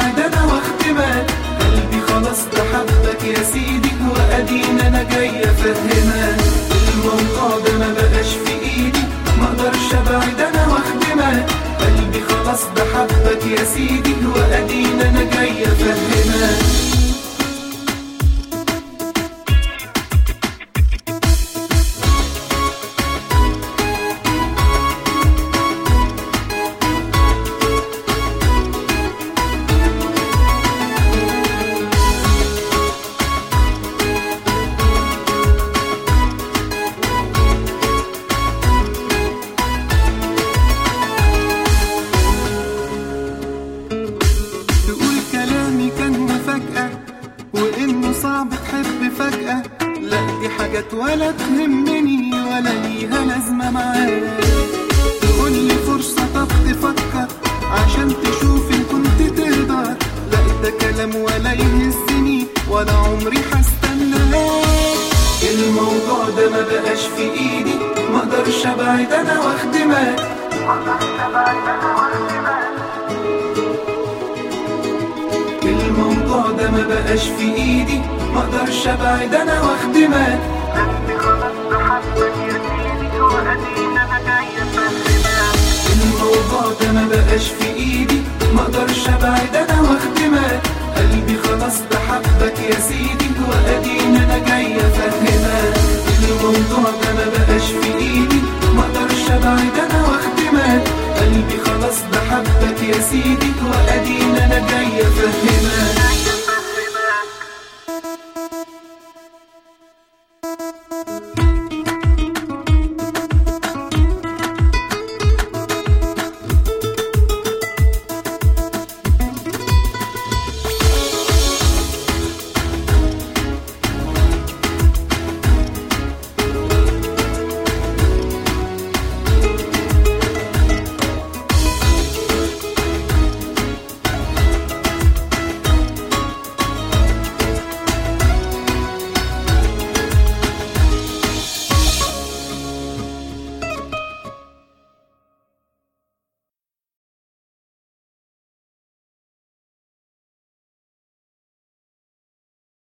ابعد انا واختمك قلبي خلاص ده حبك يا سيدي وادينا انا جاي افهمك الموضوع ده ما بقاش في ايدي ما اقدرش ابعد انا واخدمك قلبي خلاص ده حبك يا سيدي وادينا انا جاي افهمك تقول كلامي كان مفاجأة وإنه صعب تحب فجأة لا دي حاجات ولا تهمني ولا ليها لازمة معاك تقول لي فرصة طب تفكر عشان تشوف إن كنت تقدر لا ده كلام ولا يهزني ولا عمري هستناك الموضوع ده ما بقاش في ايدي ما اقدرش ابعد انا واخدمك الموضوع ده ما بقاش في ايدي ما اقدرش ابعد انا واخدمك الموضوع ده ما بقاش في ايدي ما اقدرش ابعد انا واخدمك قلبي خلاص ده حبك يا سيدي وادينا انا جاي افهمك الموضوع ده ما بقاش في ايدي ما اقدرش ابعد انا واخدمك قلبي خلاص ده حبك يا سيدي وادينا